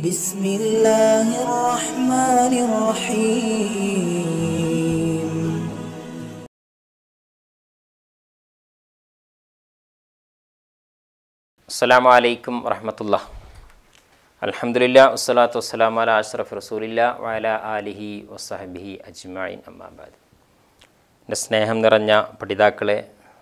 بسم الله الرحمن الرحيم അസ്സലാമു അലൈക്കും വറഹമത്തുള്ള അൽഹംദുലില്ലാ വസ്സലാത്തു വസ്സലാമു അല അഷ്റഫ് റസൂലില്ല വഅല ആലിഹി വസ്സഹബിഹി അജ്മഈൻ അമ്മാബാദ് എൻ്റെ സ്നേഹം നിറഞ്ഞ പഠിതാക്കളെ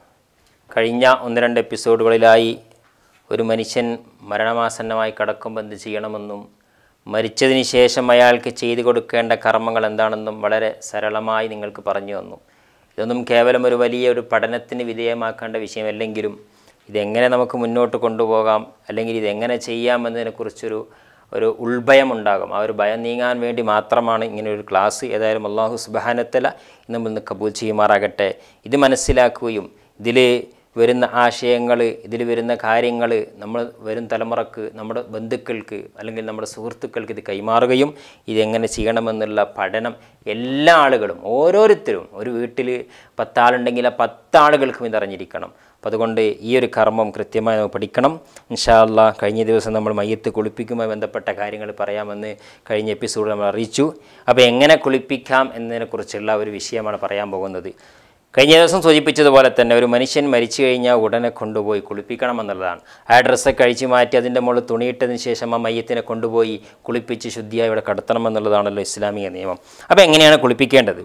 കഴിഞ്ഞ ഒന്ന് രണ്ട് എപ്പിസോഡുകളിലായി ഒരു മനുഷ്യൻ മരണമാസന്നമായി കടക്കുമ്പോൾ എന്ത് ചെയ്യണമെന്നും മരിച്ചതിന് ശേഷം അയാൾക്ക് ചെയ്തു കൊടുക്കേണ്ട കർമ്മങ്ങൾ എന്താണെന്നും വളരെ സരളമായി നിങ്ങൾക്ക് പറഞ്ഞു തന്നു ഇതൊന്നും കേവലം ഒരു വലിയ ഒരു പഠനത്തിന് വിധേയമാക്കേണ്ട വിഷയമല്ലെങ്കിലും ഇതെങ്ങനെ നമുക്ക് മുന്നോട്ട് കൊണ്ടുപോകാം അല്ലെങ്കിൽ ഇതെങ്ങനെ ചെയ്യാമെന്നതിനെക്കുറിച്ചൊരു ഒരു ഉൾഭയം ഉണ്ടാകും ആ ഒരു ഭയം നീങ്ങാൻ വേണ്ടി മാത്രമാണ് ഇങ്ങനെ ഒരു ക്ലാസ് ഏതായാലും അള്ളാഹു സുബാനത്തല നമ്മൾ ഇന്ന് കബൂൽ ചെയ്യുമാറാകട്ടെ ഇത് മനസ്സിലാക്കുകയും ഇതിൽ വരുന്ന ആശയങ്ങൾ ഇതിൽ വരുന്ന കാര്യങ്ങൾ നമ്മൾ വരും തലമുറക്ക് നമ്മുടെ ബന്ധുക്കൾക്ക് അല്ലെങ്കിൽ നമ്മുടെ സുഹൃത്തുക്കൾക്ക് ഇത് കൈമാറുകയും ഇതെങ്ങനെ ചെയ്യണമെന്നുള്ള പഠനം എല്ലാ ആളുകളും ഓരോരുത്തരും ഒരു വീട്ടിൽ പത്താളുണ്ടെങ്കിൽ ആ പത്താളുകൾക്കും ഇതറിഞ്ഞിരിക്കണം അപ്പോൾ അതുകൊണ്ട് ഈ ഒരു കർമ്മം കൃത്യമായി നമുക്ക് പഠിക്കണം ഇൻഷാല്ല കഴിഞ്ഞ ദിവസം നമ്മൾ മയ്യത്ത് കുളിപ്പിക്കുമായി ബന്ധപ്പെട്ട കാര്യങ്ങൾ പറയാമെന്ന് കഴിഞ്ഞ എപ്പിസോഡ് നമ്മൾ അറിയിച്ചു അപ്പോൾ എങ്ങനെ കുളിപ്പിക്കാം എന്നതിനെക്കുറിച്ചുള്ള ഒരു വിഷയമാണ് പറയാൻ പോകുന്നത് കഴിഞ്ഞ ദിവസം സൂചിപ്പിച്ചതുപോലെ തന്നെ ഒരു മനുഷ്യൻ മരിച്ചു കഴിഞ്ഞാൽ ഉടനെ കൊണ്ടുപോയി കുളിപ്പിക്കണം എന്നുള്ളതാണ് ആ ഡ്രസ്സൊക്കെ അഴിച്ചു മാറ്റി അതിൻ്റെ മുകളിൽ തുണിയിട്ടതിന് ശേഷം ആ മയ്യത്തിനെ കൊണ്ടുപോയി കുളിപ്പിച്ച് ശുദ്ധിയായി ഇവിടെ കടത്തണം എന്നുള്ളതാണല്ലോ ഇസ്ലാമിക നിയമം അപ്പോൾ എങ്ങനെയാണ് കുളിപ്പിക്കേണ്ടത്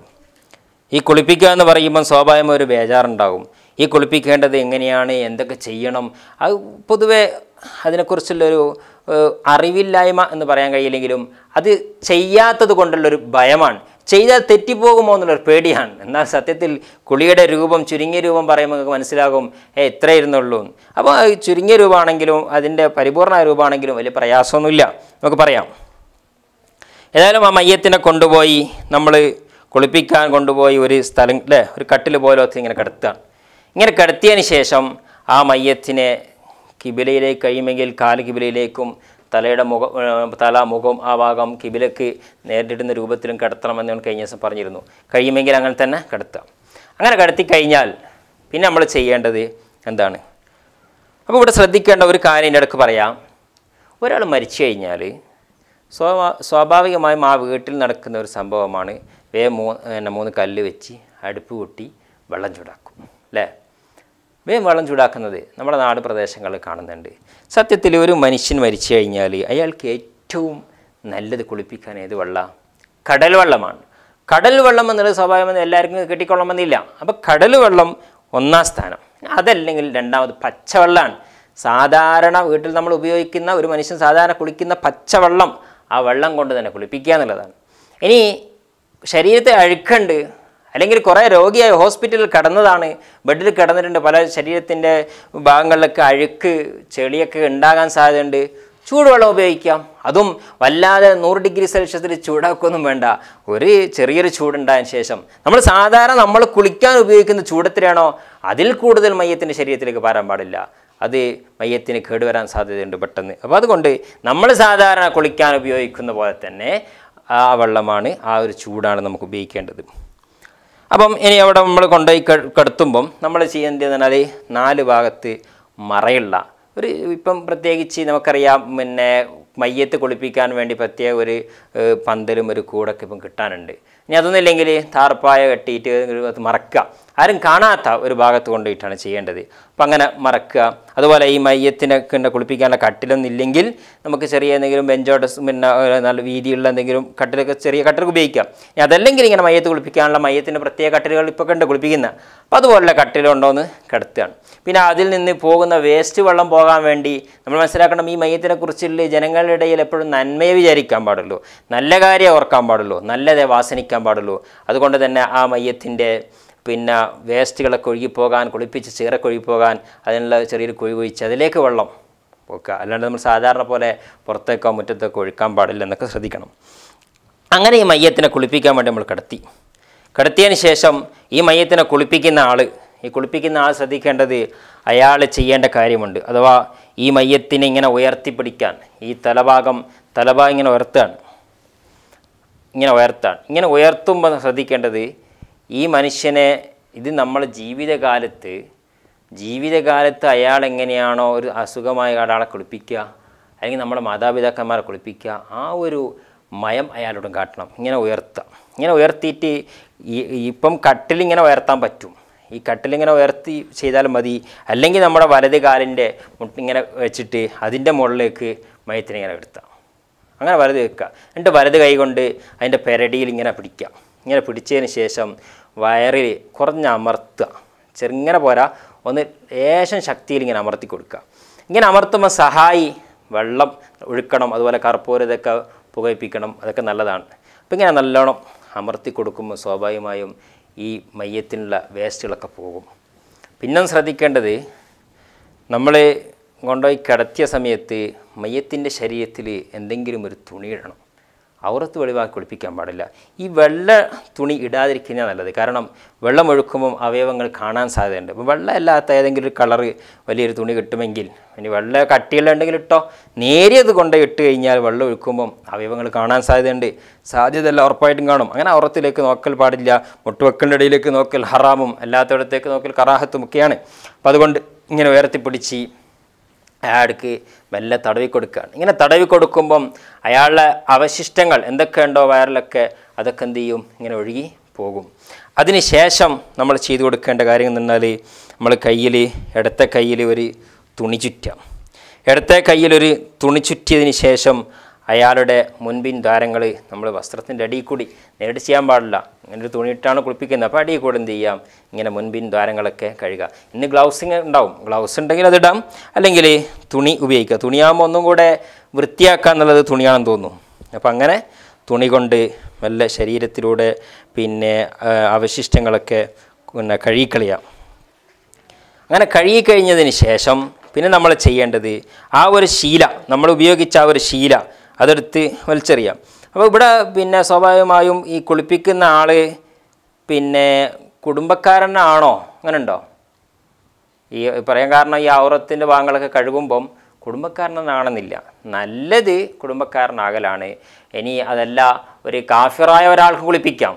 ഈ കുളിപ്പിക്കുക എന്ന് പറയുമ്പം സ്വാഭാവികമായ ഒരു ബേജാറുണ്ടാകും ഈ കുളിപ്പിക്കേണ്ടത് എങ്ങനെയാണ് എന്തൊക്കെ ചെയ്യണം അത് പൊതുവെ അതിനെക്കുറിച്ചുള്ളൊരു ഏഹ്, അറിവില്ലായ്മ എന്ന് പറയാൻ കഴിയില്ലെങ്കിലും അത് ചെയ്യാത്തത് കൊണ്ടുള്ളൊരു ഭയമാണ് ചെയ്താൽ തെറ്റിപ്പോകുമോ എന്നുള്ളൊരു പേടിയാണ് എന്നാൽ സത്യത്തിൽ കുളിയുടെ രൂപം ചുരുങ്ങിയ രൂപം പറയുമ്പോൾ നിങ്ങൾക്ക് മനസ്സിലാകും ഏ ഇത്രേ ഇരുന്നുള്ളൂ എന്ന്. അപ്പോൾ ഈ ചുരുങ്ങിയ രൂപമാണെങ്കിലും അതിൻ്റെ പരിപൂർണ രൂപമാണെങ്കിലും വലിയ പ്രയാസമൊന്നുമില്ല നമുക്ക് പറയാം ഏതായാലും ആ മയ്യത്തിനെ കൊണ്ടുപോയി നമ്മൾ കുളിപ്പിക്കാൻ കൊണ്ടുപോയി ഒരു സ്ഥലം അല്ലേ ഒരു കട്ടിൽ പോലത്തെ ഇങ്ങനെ കിടത്തുകയാണ് ഇങ്ങനെ കിടത്തിയതിന് ശേഷം ആ മയ്യത്തിനെ കിബിലയിലേക്ക് കഴിയുമെങ്കിൽ കാല് കിബിലയിലേക്കും തലയുടെ മുഖം ഏഹ് തല മുഖം ആ ഭാഗം കിബിലക്ക് നേരിടുന്ന രൂപത്തിലും കിടത്തണമെന്ന് ഞാൻ കഴിഞ്ഞ ദിവസം പറഞ്ഞിരുന്നു കഴിയുമെങ്കിൽ അങ്ങനെ തന്നെ കിടത്താം അങ്ങനെ കിടത്തി കഴിഞ്ഞാൽ പിന്നെ നമ്മൾ ചെയ്യേണ്ടത് എന്താണ് അപ്പോൾ ഇവിടെ ശ്രദ്ധിക്കേണ്ട ഒരു കാര്യം എൻ്റെ ഇടയ്ക്ക് പറയാം ഒരാൾ മരിച്ചു കഴിഞ്ഞാൽ സ്വാഭാ സ്വാഭാവികമായും ആ വീട്ടിൽ നടക്കുന്ന ഒരു സംഭവമാണ് വേ മൂ പിന്നെ മൂന്ന് കല്ല് വെച്ച് അടുപ്പ് കൂട്ടി വെള്ളം ചൂടാക്കും അല്ലേ വേഗം വെള്ളം ചൂടാക്കുന്നത് നമ്മുടെ നാട് പ്രദേശങ്ങളിൽ കാണുന്നുണ്ട് സത്യത്തിൽ ഒരു മനുഷ്യൻ മരിച്ചു കഴിഞ്ഞാൽ അയാൾക്ക് ഏറ്റവും നല്ലത് കുളിപ്പിക്കാൻ ഏത് വെള്ളം കടൽ വെള്ളമാണ് കടൽ വെള്ളം എന്നുള്ളത് സ്വാഭാവികമായി എല്ലാവർക്കും കിട്ടിക്കൊള്ളണമെന്നില്ല അപ്പോൾ കടൽ വെള്ളം ഒന്നാം സ്ഥാനം അതല്ലെങ്കിൽ രണ്ടാമത് പച്ചവെള്ളമാണ് സാധാരണ വീട്ടിൽ നമ്മൾ ഉപയോഗിക്കുന്ന ഒരു മനുഷ്യൻ സാധാരണ കുളിക്കുന്ന പച്ചവെള്ളം ആ വെള്ളം കൊണ്ട് തന്നെ കുളിപ്പിക്കുക എന്നുള്ളതാണ് ഇനി ശരീരത്തെ അഴുക്കുണ്ട് അല്ലെങ്കിൽ കുറേ രോഗിയായി ഹോസ്പിറ്റലിൽ കിടന്നതാണ് ബെഡിൽ കിടന്നിട്ടുണ്ട് പല ശരീരത്തിൻ്റെ ഭാഗങ്ങളിലൊക്കെ അഴുക്ക് ചെളിയൊക്കെ ഉണ്ടാകാൻ സാധ്യതയുണ്ട് ചൂടുവെള്ളം ഉപയോഗിക്കാം അതും വല്ലാതെ നൂറ് ഡിഗ്രി സെൽഷ്യസിൽ ചൂടാക്കൊന്നും വേണ്ട ഒരു ചെറിയൊരു ചൂടുണ്ടായതിന് ശേഷം നമ്മൾ സാധാരണ നമ്മൾ കുളിക്കാൻ ഉപയോഗിക്കുന്ന ചൂടത്തിലാണോ അതിൽ കൂടുതൽ മയ്യത്തിൻ്റെ ശരീരത്തിലേക്ക് പാരാൻ പാടില്ല അത് മയ്യത്തിന് കേടുവരാൻ സാധ്യതയുണ്ട് പെട്ടെന്ന് അപ്പോൾ അതുകൊണ്ട് നമ്മൾ സാധാരണ കുളിക്കാൻ ഉപയോഗിക്കുന്ന പോലെ തന്നെ ആ വെള്ളമാണ് ആ ഒരു ചൂടാണ് നമുക്ക് ഉപയോഗിക്കേണ്ടത് അപ്പം ഇനി അവിടെ നമ്മൾ കൊണ്ടുപോയി ക- കിടത്തുമ്പം നമ്മൾ ചെയ്യേണ്ടത് പറഞ്ഞാൽ നാല് ഭാഗത്ത് മറയുള്ള ഒരു ഇപ്പം പ്രത്യേകിച്ച് നമുക്കറിയാം പിന്നെ മയ്യത്ത് കുളിപ്പിക്കാൻ വേണ്ടി പ്രത്യേക ഒരു ഏഹ്, പന്തലും ഒരു കൂടൊക്കെ ഇപ്പം കിട്ടാനുണ്ട് ഇനി അതൊന്നുമില്ലെങ്കിൽ താർപ്പായ കെട്ടിയിട്ട് അത് മറക്കുക ആരും കാണാത്ത ഒരു ഭാഗത്ത് കൊണ്ടുപോയിട്ടാണ് ചെയ്യേണ്ടത് അപ്പം അങ്ങനെ മറക്കുക അതുപോലെ ഈ മയ്യത്തിനൊക്കെ ഉണ്ട് കുളിപ്പിക്കാനുള്ള കട്ടിലൊന്നും ഇല്ലെങ്കിൽ നമുക്ക് ചെറിയ എന്തെങ്കിലും ബെഞ്ചോടെ പിന്നെ ഏഹ്, നല്ല വീതിയുള്ള എന്തെങ്കിലും കട്ടിലൊക്കെ ചെറിയ കട്ടിലൊക്കെ ഉപയോഗിക്കാം ഇനി അതല്ലെങ്കിൽ ഇങ്ങനെ മയ്യത്ത് കുളിപ്പിക്കാനുള്ള മയ്യത്തിൻ്റെ പ്രത്യേക കട്ടിലുകൾ ഇപ്പോൾ ഉണ്ട് കുളിപ്പിക്കുന്ന അപ്പോൾ അതുപോലുള്ള കട്ടിലുണ്ടോയെന്ന് കിടത്തുകയാണ് പിന്നെ അതിൽ നിന്ന് പോകുന്ന വേസ്റ്റ് വെള്ളം പോകാൻ വേണ്ടി നമ്മൾ മനസ്സിലാക്കണം ഈ മയ്യത്തിനെ കുറിച്ചുള്ള ജനങ്ങളുടെ ഇടയിൽ എപ്പോഴും നന്മയെ വിചാരിക്കാൻ പാടുള്ളൂ നല്ല കാര്യം ഓർക്കാൻ പാടുള്ളൂ നല്ലതേ വാസനിക്കാൻ പാടുള്ളൂ അതുകൊണ്ട് തന്നെ ആ മയ്യത്തിൻ്റെ പിന്നെ വേസ്റ്റുകളൊക്കെ ഒഴുകിപ്പോകാൻ കുളിപ്പിച്ച് ചീറൊക്കെ ഒഴുകിപ്പോകാൻ അതിനുള്ള ചെറിയൊരു കുഴി കുഴിച്ച് അതിലേക്ക് വെള്ളം പോക്കുക അല്ലാണ്ട് നമ്മൾ സാധാരണ പോലെ പുറത്തേക്കോ മുറ്റത്തേക്കോ ഒഴുക്കാൻ പാടില്ല എന്നൊക്കെ ശ്രദ്ധിക്കണം അങ്ങനെ ഈ മയ്യത്തിനെ കുളിപ്പിക്കാൻ വേണ്ടി നമ്മൾ കിടത്തി കിടത്തിയതിന് ശേഷം ഈ മയ്യത്തിനെ കുളിപ്പിക്കുന്ന ആൾ ഈ കുളിപ്പിക്കുന്ന ആൾ ശ്രദ്ധിക്കേണ്ടത് അയാൾ ചെയ്യേണ്ട കാര്യമുണ്ട് അഥവാ ഈ മയ്യത്തിനെ ഇങ്ങനെ ഉയർത്തിപ്പിടിക്കാൻ ഈ തലഭാഗം തലഭാഗം ഇങ്ങനെ ഉയർത്തുകയാണ് ഇങ്ങനെ ഉയർത്താണ് ഇങ്ങനെ ഉയർത്തുമ്പോൾ ശ്രദ്ധിക്കേണ്ടത് ഈ മനുഷ്യനെ ഇത് നമ്മൾ ജീവിതകാലത്ത് ജീവിതകാലത്ത് അയാൾ എങ്ങനെയാണോ ഒരു അസുഖമായ ഒരാളെ കുളിപ്പിക്കുക അല്ലെങ്കിൽ നമ്മുടെ മാതാപിതാക്കന്മാരെ കുളിപ്പിക്കുക ആ ഒരു മയം അയാളോടും കാട്ടണം ഇങ്ങനെ ഉയർത്തുക ഇങ്ങനെ ഉയർത്തിയിട്ട് ഈ ഇപ്പം കട്ടിലിങ്ങനെ ഉയർത്താൻ പറ്റും ഈ കട്ടിലിങ്ങനെ ഉയർത്തി ചെയ്താലും മതി അല്ലെങ്കിൽ നമ്മുടെ വലത് കാലിൻ്റെ മുട്ടിങ്ങനെ വെച്ചിട്ട് അതിൻ്റെ മുകളിലേക്ക് മയത്തിനെ ഇങ്ങനെ എടുത്താൽ അങ്ങനെ വലത് വെക്കുക എന്നിട്ട് വലത് കൈ കൊണ്ട് അതിൻ്റെ പെരടിയിൽ ഇങ്ങനെ പിടിക്കുക ഇങ്ങനെ പിടിച്ചതിന് ശേഷം വയറിൽ കുറഞ്ഞ് അമർത്തുക ചെറുങ്ങനെ പോരാ ഒന്ന് ലേശം ശക്തിയിൽ ഇങ്ങനെ അമർത്തി കൊടുക്കുക ഇങ്ങനെ അമർത്തുമ്പോൾ സഹായി വെള്ളം ഒഴുക്കണം അതുപോലെ കർപ്പൂരം ഇതൊക്കെ പുകയിപ്പിക്കണം അതൊക്കെ നല്ലതാണ് അപ്പം ഇങ്ങനെ നല്ലോണം അമർത്തി കൊടുക്കുമ്പോൾ സ്വാഭാവികമായും ഈ മയ്യത്തിനുള്ള വേസ്റ്റുകളൊക്കെ പോകും പിന്നെ ശ്രദ്ധിക്കേണ്ടത് നമ്മൾ കൊണ്ടുപോയി കിടത്തിയ സമയത്ത് മയ്യത്തിൻ്റെ ശരീരത്തിൽ എന്തെങ്കിലും ഒരു തുണി ഇടണം ഔറത്ത് വെളിവാക്കി കുളിപ്പിക്കാൻ പാടില്ല ഈ വെള്ള തുണി ഇടാതിരിക്കുന്നത് നല്ലത് കാരണം വെള്ളം ഒഴുക്കുമ്പം അവയവങ്ങൾ കാണാൻ സാധ്യതയുണ്ട് അപ്പോൾ വെള്ളം അല്ലാത്ത ഏതെങ്കിലും ഒരു കളറ് വലിയൊരു തുണി കിട്ടുമെങ്കിൽ ഇനി വെള്ള കട്ടിയുള്ള ഉണ്ടെങ്കിൽ ഇട്ടോ നേരിയത് കൊണ്ട് ഇട്ട് കഴിഞ്ഞാൽ വെള്ളം ഒഴുക്കുമ്പം അവയവങ്ങൾ കാണാൻ സാധ്യതയുണ്ട് സാധ്യതയല്ല ഉറപ്പായിട്ടും കാണും അങ്ങനെ ഔറത്തിലേക്ക് നോക്കൽ പാടില്ല മുട്ടുവെക്കലിൻ്റെ ഇടയിലേക്ക് നോക്കൽ ഹറാമും അല്ലാത്തയിടത്തേക്ക് നോക്കൽ കറാഹത്തും ഒക്കെയാണ് അപ്പോൾ അതുകൊണ്ട് ഇങ്ങനെ ഉയർത്തിപ്പിടിച്ച് അയാൾക്ക് മെല്ലെ തടവി കൊടുക്കുകയാണ് ഇങ്ങനെ തടവി കൊടുക്കുമ്പം അയാളുടെ അവശിഷ്ടങ്ങൾ എന്തൊക്കെയുണ്ടോ വയറിലൊക്കെ അതൊക്കെ എന്ത് ചെയ്യും ഇങ്ങനെ ഒഴുകി പോകും അതിന് ശേഷം നമ്മൾ ചെയ്തു കൊടുക്കേണ്ട കാര്യം എന്ന് പറഞ്ഞാൽ നമ്മൾ കയ്യിൽ ഇടത്തെ കയ്യിൽ ഒരു തുണി ചുറ്റാം ഇടത്തെ കയ്യിലൊരു തുണി ചുറ്റിയതിന് ശേഷം അയാളുടെ മുൻപിൻ ദ്വാരങ്ങൾ നമ്മൾ വസ്ത്രത്തിൻ്റെ അടിയിൽ കൂടി നേരിട്ട് ചെയ്യാൻ പാടില്ല ഇങ്ങനെ ഒരു തുണിയിട്ടാണ് കുളിപ്പിക്കുന്നത് അപ്പോൾ അടിയിൽ കൂടെ എന്ത് ചെയ്യാം ഇങ്ങനെ മുൻപിൻ ദ്വാരങ്ങളൊക്കെ കഴുകുക ഇന്ന് ഗ്ലൗസിങ് ഉണ്ടാവും ഗ്ലൗസ് ഉണ്ടെങ്കിൽ അതിടാം അല്ലെങ്കിൽ തുണി ഉപയോഗിക്കുക തുണിയാകുമ്പോൾ ഒന്നും കൂടെ വൃത്തിയാക്കുക എന്നുള്ളത് തുണിയാണെന്ന് തോന്നുന്നു അപ്പോൾ അങ്ങനെ തുണി കൊണ്ട് വല്ല ശരീരത്തിലൂടെ പിന്നെ ആ, അവശിഷ്ടങ്ങളൊക്കെ പിന്നെ കഴുകിക്കളയാം അങ്ങനെ കഴുകിക്കഴിഞ്ഞതിന് ശേഷം പിന്നെ നമ്മൾ ചെയ്യേണ്ടത് ആ ഒരു ശീല നമ്മൾ ഉപയോഗിച്ച ആ ഒരു ശീല അതെടുത്ത് വലിച്ചെറിയാം അപ്പോൾ ഇവിടെ പിന്നെ സ്വാഭാവികമായും ഈ കുളിപ്പിക്കുന്ന ആൾ പിന്നെ കുടുംബക്കാരനാണോ അങ്ങനെ ഉണ്ടോ ഈ പറയാൻ കാരണം ഈ ഔറത്തിൻ്റെ ഭാഗങ്ങളൊക്കെ കഴുകുമ്പം കുടുംബക്കാരനാണെന്നില്ല നല്ലത് കുടുംബക്കാരനാകലാണ് ഇനി അതല്ല ഒരു കാഫിറായ ഒരാൾക്ക് കുളിപ്പിക്കാം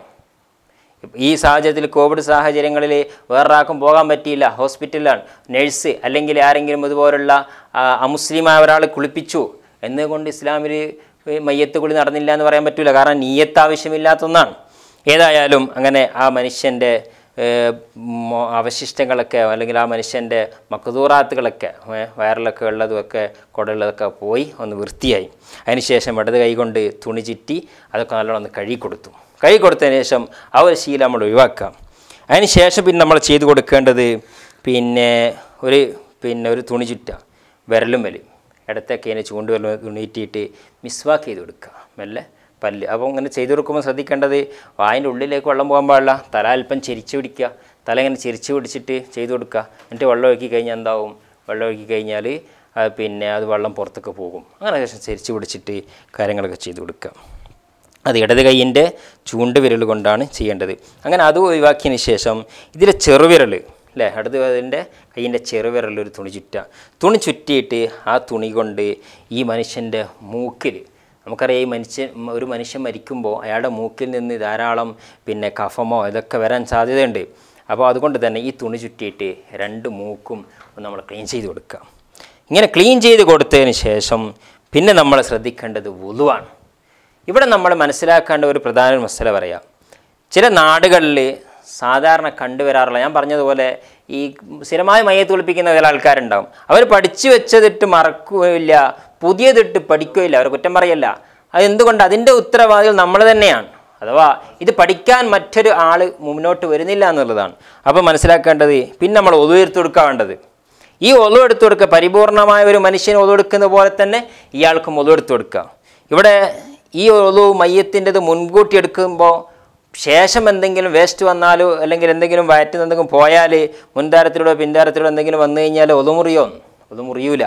ഈ സാഹചര്യത്തിൽ കോവിഡ് സാഹചര്യങ്ങളിൽ വേറൊരാൾക്കും പോകാൻ പറ്റിയില്ല ഹോസ്പിറ്റലിലാണ് നഴ്സ് അല്ലെങ്കിൽ ആരെങ്കിലും ഇതുപോലുള്ള ആ, അമുസ്ലിമായ ഒരാൾ കുളിപ്പിച്ചു എന്നുകൊണ്ട് ഇസ്ലാമിൽ ഈ മയ്യത്ത് കുളി നടന്നില്ല എന്ന് പറയാൻ പറ്റില്ല കാരണം നീയത്ത് ആവശ്യമില്ലാത്ത ഒന്നാണ് ഏതായാലും അങ്ങനെ ആ മനുഷ്യൻ്റെ ഏഹ്, മോ- അവശിഷ്ടങ്ങളൊക്കെ അല്ലെങ്കിൽ ആ മനുഷ്യൻ്റെ മക്കുതൂറാത്തുകളൊക്കെ ഏഹ്, വയറിലൊക്കെ ഉള്ളതുമൊക്കെ കുടലുള്ളതൊക്കെ പോയി ഒന്ന് വൃത്തിയായി അതിനുശേഷം ഇടത് കൈ കൊണ്ട് തുണി ചുറ്റി അതൊക്കെ നല്ലോണം ഒന്ന് കഴുകി കൊടുത്തു കഴുകി കൊടുത്തതിന് ശേഷം ആ ഒരു ശീലം നമ്മൾ ഒഴിവാക്കാം അതിന് ശേഷം പിന്നെ നമ്മൾ ചെയ്തു കൊടുക്കേണ്ടത് പിന്നെ ഒരു പിന്നെ ഒരു തുണി ചുറ്റ വിരലും വലിയും ഇടത്തൊക്കെ അതിനെ ചൂണ്ടുവരലും തുണിയിട്ടിട്ട് മിസ്വാക്ക് ചെയ്ത് കൊടുക്കുക മെല്ലെ പല്ല് അപ്പോൾ ഇങ്ങനെ ചെയ്തു കൊടുക്കുമ്പോൾ ശ്രദ്ധിക്കേണ്ടത് വായൻ്റെ ഉള്ളിലേക്ക് വെള്ളം പോകാൻ പാടില്ല തല അല്പം ചെരിച്ച് പിടിക്കുക തല ഇങ്ങനെ ചെരിച്ച് പിടിച്ചിട്ട് ചെയ്തു കൊടുക്കുക എന്നിട്ട് വെള്ളം ഒഴുക്കി കഴിഞ്ഞാൽ എന്താവും വെള്ളം ഒഴുക്കി കഴിഞ്ഞാൽ അത് പിന്നെ അത് വെള്ളം പുറത്തൊക്കെ പോകും അങ്ങനെ ശേഷം ചെരിച്ച് പിടിച്ചിട്ട് കാര്യങ്ങളൊക്കെ ചെയ്തു കൊടുക്കുക അത് ഇടത് കൈയിൻ്റെ ചൂണ്ട് വിരൽ കൊണ്ടാണ് ചെയ്യേണ്ടത് അങ്ങനെ അത് ഒഴിവാക്കിയതിന് ശേഷം ഇതിലെ ചെറുവിരൽ അല്ലേ ഇടത് അതിൻ്റെ കൈയിൻ്റെ ചെറുവിരൽ ഒരു തുണി ചുറ്റുക തുണി ചുറ്റിയിട്ട് ആ തുണി കൊണ്ട് ഈ മനുഷ്യൻ്റെ മൂക്കിൽ നമുക്കറിയാം ഈ മനുഷ്യൻ ഒരു മനുഷ്യൻ മരിക്കുമ്പോൾ അയാളുടെ മൂക്കിൽ നിന്ന് ധാരാളം പിന്നെ കഫമോ ഇതൊക്കെ വരാൻ സാധ്യതയുണ്ട് അപ്പോൾ അതുകൊണ്ട് തന്നെ ഈ തുണി ചുറ്റിയിട്ട് രണ്ട് മൂക്കും ഒന്ന് നമ്മൾ ക്ലീൻ ചെയ്ത് കൊടുക്കുക ഇങ്ങനെ ക്ലീൻ ചെയ്ത് കൊടുത്തതിന് ശേഷം പിന്നെ നമ്മൾ ശ്രദ്ധിക്കേണ്ടത് വുളുവാണ് ഇവിടെ നമ്മൾ മനസ്സിലാക്കേണ്ട ഒരു പ്രധാന മസല പറയാം ചില നാടുകളിൽ സാധാരണ കണ്ടുവരാറുള്ള ഞാൻ പറഞ്ഞതുപോലെ ഈ സ്ഥിരമായി മയ്യത്ത് കുളിപ്പിക്കുന്ന ചില ആൾക്കാരുണ്ടാവും അവർ പഠിച്ചു വെച്ചതിട്ട് മറക്കുകയില്ല പുതിയതിട്ട് പഠിക്കുകയില്ല അവർ കുറ്റം പറയല്ല അതെന്തുകൊണ്ട് അതിൻ്റെ ഉത്തരവാദികൾ നമ്മൾ തന്നെയാണ് അഥവാ ഇത് പഠിക്കാൻ മറ്റൊരു ആൾ മുന്നോട്ട് വരുന്നില്ല എന്നുള്ളതാണ് അപ്പോൾ മനസ്സിലാക്കേണ്ടത് പിന്നെ നമ്മൾ ഒതുവീർത്ത് കൊടുക്കുക വേണ്ടത് ഈ ഒതു എടുത്തു കൊടുക്കുക പരിപൂർണമായ ഒരു മനുഷ്യന് ഒതു കൊടുക്കുന്ന പോലെ തന്നെ ഇയാൾക്കും ഒതു എടുത്തു കൊടുക്കുക ഇവിടെ ഈ ഒതു മയ്യത്തിൻ്റെത് മുൻകൂട്ടി എടുക്കുമ്പോൾ ശേഷം എന്തെങ്കിലും വേസ്റ്റ് വന്നാലോ അല്ലെങ്കിൽ എന്തെങ്കിലും വയറ്റിൽ നിന്ന് എന്തെങ്കിലും പോയാൽ മുൻതാരത്തിലൂടെ പിൻതാരത്തിലൂടെ എന്തെങ്കിലും വന്നു കഴിഞ്ഞാൽ ഒതുമുറിയോ ഒതുമുറിയൂല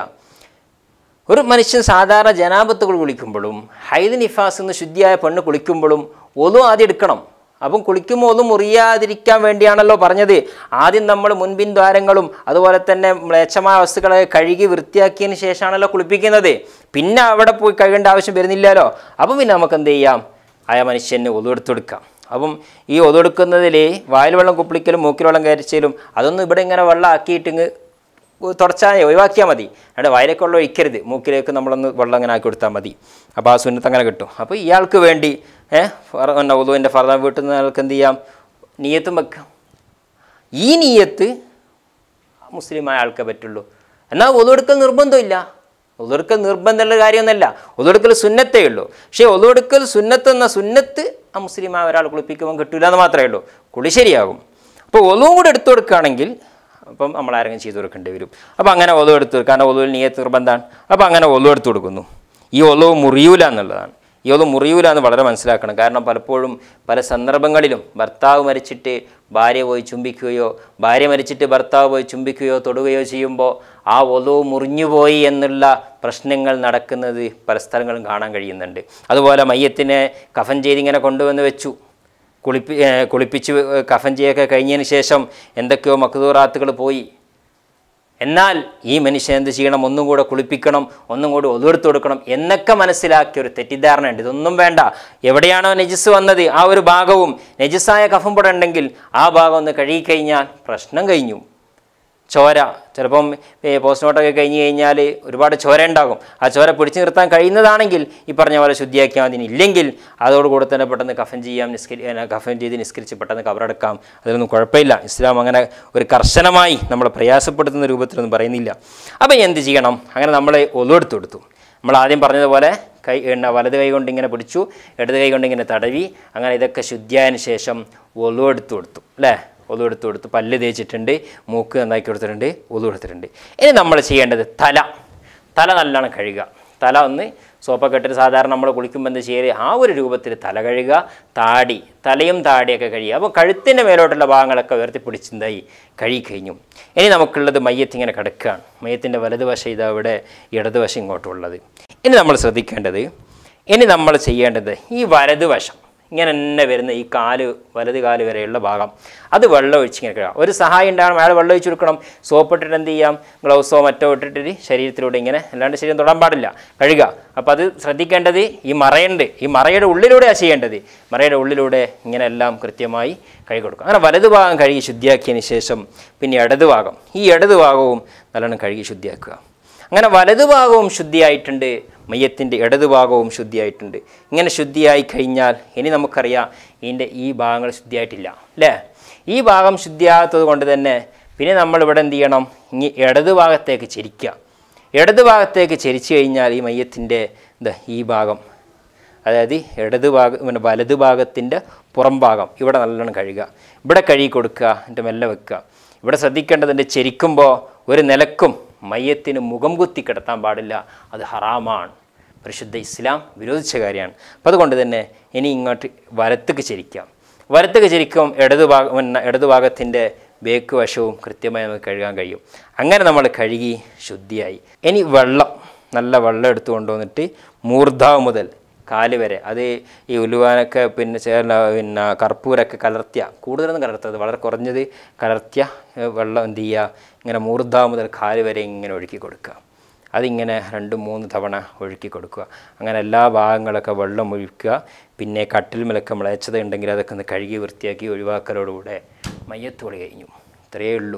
ഒരു മനുഷ്യൻ സാധാരണ ജനാപത്ത് കുളിക്കുമ്പോഴും ഹൈദ് നിഫാസ് എന്ന് ശുദ്ധിയായ പെണ്ണ് കുളിക്കുമ്പോഴും ഒതു ആദ്യം എടുക്കണം അപ്പം കുളിക്കുമ്പോൾ ഒന്നും മുറിയാതിരിക്കാൻ വേണ്ടിയാണല്ലോ പറഞ്ഞത് ആദ്യം നമ്മൾ മുൻപിൻ ദ്വാരങ്ങളും അതുപോലെ തന്നെ മ്ലേച്ഛമായ വസ്തുക്കളെ കഴുകി വൃത്തിയാക്കിയതിന് ശേഷമാണല്ലോ കുളിപ്പിക്കുന്നത് പിന്നെ അവിടെ പോയി കഴുകേണ്ട ആവശ്യം വരുന്നില്ലല്ലോ അപ്പം പിന്നെ നമുക്ക് എന്ത് ചെയ്യാം ആയ മനുഷ്യന് ഒതുവെടുത്തെടുക്കാം അപ്പം ഈ ഒതുവെടുക്കുന്നതിൽ വായിൽ വെള്ളം കുപ്പിളിക്കലും മൂക്കിൽ വെള്ളം കയറിച്ചലും അതൊന്നും ഇവിടെ ഇങ്ങനെ വെള്ളം ആക്കിയിട്ട് ഇങ്ങ് തുടച്ചാൽ ഒഴിവാക്കിയാൽ മതി അവിടെ വയലേക്ക് വെള്ളം ഒഴിക്കരുത് മൂക്കിലേക്ക് നമ്മളൊന്ന് വെള്ളം അങ്ങനെ ആക്കി കൊടുത്താൽ മതി അപ്പോൾ ആ സുന്നത്ത് അങ്ങനെ കിട്ടും അപ്പോൾ ഇയാൾക്ക് വേണ്ടി ഏഹ് പിന്നെ ഉദുവിൻ്റെ ഫർദാൻ വീട്ടിൽ നിന്ന് ആൾക്ക് എന്ത് ചെയ്യാം നീയത്തും വെക്കാം ഈ നീയത്ത് മുസ്ലിമായ ആൾക്കേ പറ്റുള്ളൂ എന്നാൽ ഒതുവെടുക്കൽ നിർബന്ധമില്ല ഒതുവെടുക്കൽ നിർബന്ധമുള്ള കാര്യമൊന്നുമല്ല ഒതുവെടുക്കൽ സുന്നത്തേ ഉള്ളൂ പക്ഷേ ഒതുവെടുക്കൽ സുന്നത്ത് എന്ന സുന്നത്ത് ആ മുസ്ലിമായ ഒരാൾ കുളിപ്പിക്കുമ്പോൾ കിട്ടില്ല എന്ന് മാത്രമേ ഉള്ളൂ കുളി ശരിയാകും അപ്പോൾ ഒതുവും കൂടെ എടുത്തു കൊടുക്കുകയാണെങ്കിൽ അപ്പം നമ്മൾ ആരെങ്കിലും ചെയ്തു കൊടുക്കേണ്ടി വരും അപ്പോൾ അങ്ങനെ ഒതു എടുത്ത് കൊടുക്കുക കാരണം ഒതുവിൽ നീയത്ത് നിർബന്ധമാണ് അപ്പോൾ അങ്ങനെ ഒതു എടുത്ത് കൊടുക്കുന്നു ഈ ഒതു മുറിയൂല എന്നുള്ളതാണ് ഈ ഒതു മുറിയൂല എന്ന് വളരെ മനസ്സിലാക്കണം കാരണം പലപ്പോഴും പല സന്ദർഭങ്ങളിലും ഭർത്താവ് മരിച്ചിട്ട് ഭാര്യ പോയി ചുംബിക്കുകയോ ഭാര്യ മരിച്ചിട്ട് ഭർത്താവ് പോയി ചുംബിക്കുകയോ തൊടുകയോ ചെയ്യുമ്പോൾ ആ ഒതു മുറിഞ്ഞുപോയി എന്നുള്ള പ്രശ്നങ്ങൾ നടക്കുന്നത് പല സ്ഥലങ്ങളും കാണാൻ കഴിയുന്നുണ്ട് അതുപോലെ മയ്യത്തിനെ കഫൻ ചെയ്ത് ഇങ്ങനെ കൊണ്ടുവന്ന് വെച്ചു കുളിപ്പി ഏ, കുളിപ്പിച്ച് കഫൻ ചെയ്യൊക്കെ കഴിഞ്ഞതിന് ശേഷം എന്തൊക്കെയോ മക്തൂറാത്തുകൾ പോയി എന്നാൽ ഈ മനുഷ്യൻ എന്ത് ചെയ്യണം ഒന്നും കൂടെ കുളിപ്പിക്കണം ഒന്നും കൂടെ ഒതുവെടുത്ത് കൊടുക്കണം എന്നൊക്കെ മനസ്സിലാക്കിയ ഒരു തെറ്റിദ്ധാരണ ഉണ്ട് ഇതൊന്നും വേണ്ട എവിടെയാണോ നജിസ് വന്നത് ആ ഒരു ഭാഗവും നജിസായ കഫം പുട ഉണ്ടെങ്കിൽ ആ ഭാഗം ഒന്ന് കഴുകിക്കഴിഞ്ഞാൽ പ്രശ്നം കഴിഞ്ഞു ചോര ചിലപ്പം പോസ്റ്റ്മോർട്ടമൊക്കെ കഴിഞ്ഞ് കഴിഞ്ഞാൽ ഒരുപാട് ചോര ഉണ്ടാകും ആ ചോര പിടിച്ചു നിർത്താൻ കഴിയുന്നതാണെങ്കിൽ ഈ പറഞ്ഞ പോലെ ശുദ്ധിയാക്കിയാൽ മതി ഇല്ലെങ്കിൽ അതോടുകൂടെ തന്നെ പെട്ടെന്ന് കഫൻ ചെയ്യാം നിസ്കരി ഏ, കഫൻ ചെയ്ത് നിസ്കരിച്ച് പെട്ടെന്ന് കവറടക്കാം അതിലൊന്നും കുഴപ്പമില്ല ഇസ്ലാം അങ്ങനെ ഒരു കർശനമായി നമ്മളെ പ്രയാസപ്പെടുത്തുന്ന രൂപത്തിലൊന്നും പറയുന്നില്ല അപ്പോൾ എന്ത് ചെയ്യണം അങ്ങനെ നമ്മളെ ഒലുവെടുത്ത് കൊടുത്തു നമ്മൾ ആദ്യം പറഞ്ഞതുപോലെ കൈ എണ്ണ വലത് കൈ കൊണ്ട് ഇങ്ങനെ പിടിച്ചു ഇടത് കൈ കൊണ്ട് ഇങ്ങനെ തടവി അങ്ങനെ ഇതൊക്കെ ശുദ്ധിയായതിനു ശേഷം ഒലു എടുത്ത് കൊടുത്തു അല്ലേ ഒലു എടുത്ത് കൊടുത്തു പല്ല് തേച്ചിട്ടുണ്ട് മൂക്ക് നന്നാക്കി കൊടുത്തിട്ടുണ്ട് ഒലു എടുത്തിട്ടുണ്ട് ഇനി നമ്മൾ ചെയ്യേണ്ടത് തല തല നല്ലോണം കഴുകുക തല ഒന്ന് സോപ്പൊക്കെ ഇട്ടിട്ട് സാധാരണ നമ്മൾ കുളിക്കുമ്പോൾ എന്ത് ചെയ്യല് ആ ഒരു രൂപത്തിൽ തല കഴുകുക താടി തലയും താടിയൊക്കെ കഴുകുക അപ്പോൾ കഴുത്തിൻ്റെ മേലോട്ടുള്ള ഭാഗങ്ങളൊക്കെ ഉയർത്തി പിടിച്ചെന്തായി കഴുകി കഴിഞ്ഞു ഇനി നമുക്കുള്ളത് മയ്യത്തിങ്ങനെ കിടക്കുകയാണ് മയ്യത്തിൻ്റെ വലതുവശം ഇതാ ഇവിടെ ഇടതുവശം ഇങ്ങോട്ടുള്ളത് ഇനി നമ്മൾ ശ്രദ്ധിക്കേണ്ടത് ഇനി നമ്മൾ ചെയ്യേണ്ടത് ഈ വലതുവശം ഇങ്ങനെ തന്നെ വരുന്ന ഈ കാല് വലത് കാല് വരെയുള്ള ഭാഗം അത് വെള്ളം ഒഴിച്ച് ഇങ്ങനെ കഴുകാം ഒരു സഹായം ഉണ്ടാകണം അയാൾ വെള്ളം ഒഴിച്ച് കൊടുക്കണം സോപ്പ് ഇട്ടിട്ട് എന്ത് ചെയ്യാം ഗ്ലൗസോ മറ്റോ ഇട്ടിട്ട് ശരീരത്തിലൂടെ ഇങ്ങനെ അല്ലാണ്ട് ശരീരം തൊടാൻ പാടില്ല കഴുകുക അപ്പോൾ അത് ശ്രദ്ധിക്കേണ്ടത് ഈ മറയുണ്ട് ഈ മറയുടെ ഉള്ളിലൂടെയാണ് ചെയ്യേണ്ടത് മറയുടെ ഉള്ളിലൂടെ ഇങ്ങനെ എല്ലാം കൃത്യമായി കഴുകി കൊടുക്കുക അങ്ങനെ വലതു ഭാഗം കഴുകി ശുദ്ധിയാക്കിയതിന് ശേഷം പിന്നെ ഇടത് ഭാഗം ഈ ഇടത് ഭാഗവും നല്ലോണം കഴുകി ശുദ്ധിയാക്കുക അങ്ങനെ വലതുഭാഗവും ശുദ്ധിയായിട്ടുണ്ട് മയ്യത്തിൻ്റെ ഇടതുഭാഗവും ശുദ്ധിയായിട്ടുണ്ട് ഇങ്ങനെ ശുദ്ധിയായി കഴിഞ്ഞാൽ ഇനി നമുക്കറിയാം ഇതിൻ്റെ ഈ ഭാഗങ്ങൾ ശുദ്ധിയായിട്ടില്ല അല്ലേ ഈ ഭാഗം ശുദ്ധിയാകാത്തത് കൊണ്ട് തന്നെ പിന്നെ നമ്മളിവിടെ എന്ത് ചെയ്യണം ഇനി ഇടത് ഭാഗത്തേക്ക് ചിരിക്കുക ഇടത് ഭാഗത്തേക്ക് ചരിച്ചു കഴിഞ്ഞാൽ ഈ മയ്യത്തിൻ്റെ എന്താ ഈ ഭാഗം അതായത് ഇടത് ഭാഗം പിന്നെ വലത് ഭാഗത്തിൻ്റെ പുറം ഭാഗം ഇവിടെ നല്ലോണം കഴുകുക ഇവിടെ കഴുകി കൊടുക്കുക എന്നിട്ട് മെല്ലെ വെക്കുക ഇവിടെ ശ്രദ്ധിക്കേണ്ടതുണ്ട് ചെരിക്കുമ്പോൾ ഒരു നിലക്കും മയ്യത്തിന് മുഖം കുത്തി കിടത്താൻ പാടില്ല അത് ഹറാമാണ് പരിശുദ്ധ ഇസ്ലാം വിരോധിച്ച കാര്യമാണ് അപ്പോൾ അതുകൊണ്ട് തന്നെ ഇനി ഇങ്ങോട്ട് വലത്തേക്ക് ചരിക്കാം വലത്തേക്ക് ചരിക്കും ഇടത് ഭാഗം പിന്നെ ഇടത് ഭാഗത്തിൻ്റെ ബേക്ക് വശവും കൃത്യമായി നമുക്ക് കഴുകാൻ കഴിയും അങ്ങനെ നമ്മൾ കഴുകി ശുദ്ധിയായി ഇനി വെള്ളം നല്ല വെള്ളം എടുത്തു കൊണ്ടുവന്നിട്ട് മൂർധാവ് മുതൽ കാല് വരെ അത് ഈ ഉലുവാനൊക്കെ പിന്നെ ചേർന്ന പിന്നെ കർപ്പൂരൊക്കെ കലർത്തിയ കൂടുതലൊന്നും കലർത്തത് വളരെ കുറഞ്ഞത് കലർത്തിയ ഏഹ്, വെള്ളം എന്ത് ചെയ്യുക ഇങ്ങനെ മൂർധാവ് മുതൽ കാല് വരെ ഇങ്ങനെ ഒഴുക്കി കൊടുക്കുക അതിങ്ങനെ രണ്ട് മൂന്ന് തവണ ഒഴുക്കി കൊടുക്കുക അങ്ങനെ എല്ലാ ഭാഗങ്ങളൊക്കെ വെള്ളം ഒഴിക്കുക പിന്നെ കട്ടിൽ മേലൊക്കെ മുളച്ചത് ഉണ്ടെങ്കിൽ അതൊക്കെ ഒന്ന് കഴുകി വൃത്തിയാക്കി ഒഴിവാക്കലോടുകൂടെ മയ്യത്തോട് കഴിഞ്ഞു ഇത്രയേ ഉള്ളൂ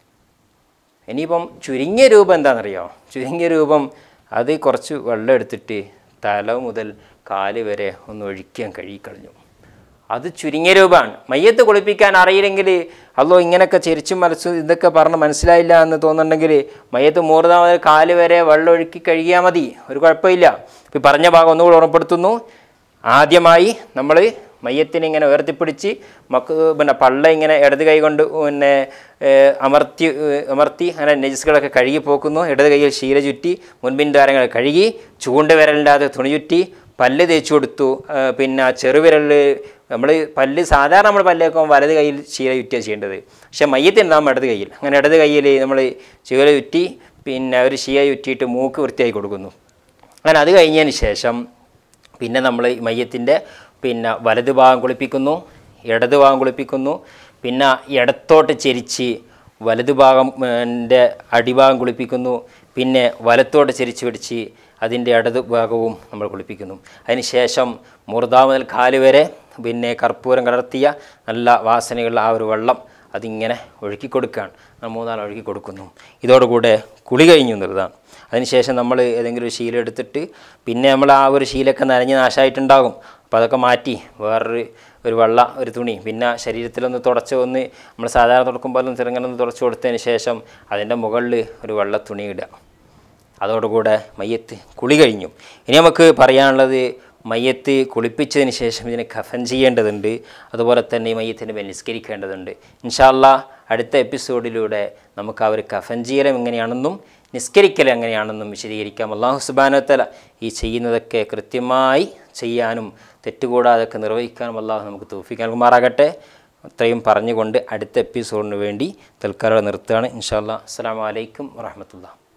ഇനിയിപ്പം ചുരുങ്ങിയ രൂപം എന്താണെന്നറിയോ ചുരുങ്ങിയ രൂപം അത് കുറച്ച് വെള്ളം എടുത്തിട്ട് തല മുതൽ കാല് വരെ ഒന്ന് ഒഴിക്കാൻ കഴുകിക്കളഞ്ഞു അത് ചുരുങ്ങിയ രൂപമാണ് മയ്യത്ത് കുളിപ്പിക്കാൻ അറിയില്ലെങ്കിൽ അല്ലോ ഇങ്ങനെയൊക്കെ ചെരിച്ചും മലച്ചും ഇതൊക്കെ പറഞ്ഞ് മനസ്സിലായില്ല എന്ന് തോന്നുന്നുണ്ടെങ്കിൽ മയ്യത്ത് മൂർന്നാ മുതൽ കാല് വരെ വെള്ളം ഒഴുക്കി കഴുകിയാൽ മതി ഒരു കുഴപ്പമില്ല ഇപ്പം ഈ പറഞ്ഞ ഭാഗം ഒന്നുകൂടി ഉറപ്പെടുത്തുന്നു ആദ്യമായി നമ്മൾ മയ്യത്തിനെ ഇങ്ങനെ ഉയർത്തിപ്പിടിച്ച് മക്ക് പിന്നെ പള്ള ഇങ്ങനെ ഇടത് കൈ കൊണ്ട് പിന്നെ ഏഹ്, അമർത്തി ഏഹ്, അമർത്തി അങ്ങനെ നെജസ്കളൊക്കെ കഴുകി പോക്കുന്നു ഇടത് കൈയിൽ ശീല ചുറ്റി മുൻപിൻ ദ്വാരങ്ങൾ കഴുകി ചൂണ്ട് വിരലിൻ്റെ തുണി ചുറ്റി പല്ല് തേച്ച് കൊടുത്തു ഏഹ്, പിന്നെ ചെറുവിരലിൽ നമ്മൾ പല്ല് സാധാരണ നമ്മൾ പല്ലേക്കും വലത് കയ്യിൽ ശീല ചുറ്റിയാണ് ചെയ്യേണ്ടത് പക്ഷേ മയ്യത്തിനുണ്ടാകും ഇടത് കയ്യിൽ അങ്ങനെ ഇടത് കയ്യിൽ നമ്മൾ ശീല ചുറ്റി പിന്നെ ഒരു ശീല ചുറ്റിയിട്ട് മൂക്ക് വൃത്തിയാക്കി കൊടുക്കുന്നു അങ്ങനെ അത് കഴിഞ്ഞതിന് ശേഷം പിന്നെ നമ്മൾ മയ്യത്തിൻ്റെ പിന്നെ വലത് ഭാഗം കുളിപ്പിക്കുന്നു ഇടത് ഭാഗം കുളിപ്പിക്കുന്നു പിന്നെ ഇടത്തോട്ട് ചെരിച്ച് വലത് ഭാഗം ൻ്റെ അടിഭാഗം കുളിപ്പിക്കുന്നു പിന്നെ വലത്തോട്ട് ചെരിച്ച് പിടിച്ച് അതിൻ്റെ ഇടത് ഭാഗവും നമ്മൾ കുളിപ്പിക്കുന്നു അതിന് ശേഷം മുറുതാ മുതൽ കാല് വരെ പിന്നെ കർപ്പൂരം കലർത്തിയ നല്ല വാസനയുള്ള ആ ഒരു വെള്ളം അതിങ്ങനെ ഒഴുക്കി കൊടുക്കുകയാണ് നമ്മൾ മൂന്നാൾ ഒഴുക്കി കൊടുക്കുന്നു ഇതോടുകൂടെ കുളി കഴിഞ്ഞു എന്നുള്ളതാണ് അതിനുശേഷം നമ്മൾ ഏതെങ്കിലും ഒരു ശീലം എടുത്തിട്ട് പിന്നെ നമ്മൾ ആ ഒരു ശീലമൊക്കെ നനഞ്ഞ് നാശമായിട്ടുണ്ടാകും അപ്പോൾ അതൊക്കെ മാറ്റി വേറൊരു ഒരു വെള്ള ഒരു തുണി പിന്നെ ശരീരത്തിലൊന്ന് തുടച്ച് ഒന്ന് നമ്മൾ സാധാരണ തുടക്കുമ്പോൾ ഒന്ന് ചെറുങ്ങനൊന്ന് തുടച്ച് കൊടുത്തതിന് ശേഷം അതിൻ്റെ മുകളിൽ ഒരു വെള്ള തുണി ഇടുക അതോടുകൂടെ മയ്യത്ത് കുളി കഴിഞ്ഞു ഇനി നമുക്ക് പറയാനുള്ളത് മയ്യത്ത് കുളിപ്പിച്ചതിന് ശേഷം ഇതിനെ കഫൻ ചെയ്യേണ്ടതുണ്ട് അതുപോലെ തന്നെ ഈ മയ്യത്തിൻ്റെ മേൽ നിസ്കരിക്കേണ്ടതുണ്ട് ഇൻഷാല്ല അടുത്ത എപ്പിസോഡിലൂടെ നമുക്ക് ആ ഒരു കഫൻ ചെയ്യലും എങ്ങനെയാണെന്നും നിസ്കരിക്കൽ എങ്ങനെയാണെന്നും വിശദീകരിക്കാം അള്ളാഹു സുബാനത്തല ഈ ചെയ്യുന്നതൊക്കെ കൃത്യമായി ചെയ്യാനും തെറ്റുകൂടാതൊക്കെ നിർവഹിക്കാനും അള്ളാഹു നമുക്ക് തോഫിക്കാൻ നൽകുമാറാകട്ടെ അത്രയും പറഞ്ഞുകൊണ്ട് അടുത്ത എപ്പിസോഡിന് വേണ്ടി തൽക്കാലം നിർത്തുകയാണ് ഇൻഷാല്ലാ അസ്സാം വലൈക്കും വാഹമത്തുള്ള